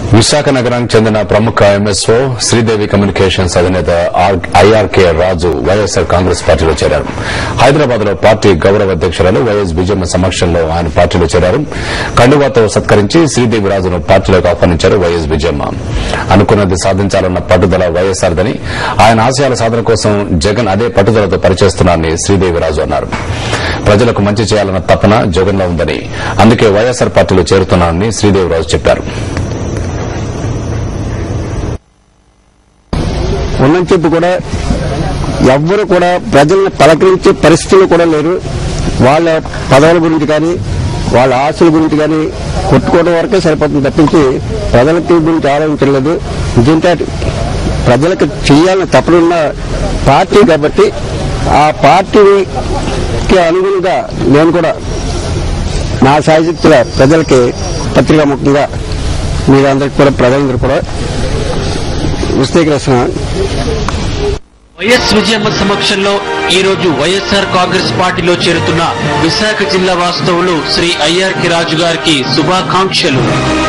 విశాఖ నగరానికి చెందిన ప్రముఖ ఎంఎస్ఓ శ్రీదేవి కమ్యూనికేషన్స్ అధినేత ఆర్- ఐఆర్కే రాజు వైఎస్సార్ కాంగ్రెస్ పార్టీలో చేరారు హైదరాబాద్ లో పార్టీ గౌరవ అధ్యక్షురాలు వైఎస్ విజయమ్మ సమక్షంలో ఆయన పార్టీలో చేరారు కండువాతో సత్కరించి శ్రీదేవి రాజును పార్టీలోకి ఆహ్వానించారు వైఎస్ విజయమ్మ అనుకున్నది సాధించాలన్న పట్టుదల వైఎస్ఆర్దని ఆయన ఆశయాల సాధన కోసం జగన్ అదే పట్టుదలతో పనిచేస్తున్నారని శ్రీదేవి రాజు అన్నారు ప్రజలకు మంచి చేయాలన్న తపన జగన్లో ఉందని అందుకే వైఎస్ఆర్ పార్టీలో చేరుతున్నారని శ్రీదేవి రాజు చెప్పారు ఉన్నని చెప్పి కూడా ఎవ్వరు కూడా ప్రజల్ని పలకరించే పరిస్థితులు కూడా లేరు వాళ్ళ పదవుల గురించి కానీ వాళ్ళ ఆశల గురించి కానీ కొట్టుకోవడం వరకే సరిపోతుంది తప్పించి ప్రజలకి గురించి ఆలోచించలేదు దీంతో ప్రజలకు చేయాలని తప్పనున్న పార్టీ కాబట్టి ఆ పార్టీకి అనుగుణంగా నేను కూడా నా సాయశక్తుల ప్రజలకి పత్రికా ముఖ్యంగా మీరందరికీ కూడా ప్రజలందరూ కూడా విస్తీకరిస్తున్నాను వైఎస్ విజయమ్మ సమక్షంలో ఈ రోజు వైఎస్ఆర్ కాంగ్రెస్ పార్టీలో చేరుతున్న విశాఖ జిల్లా వాస్తవులు శ్రీ ఐఆర్కి రాజు గారికి శుభాకాంక్షలు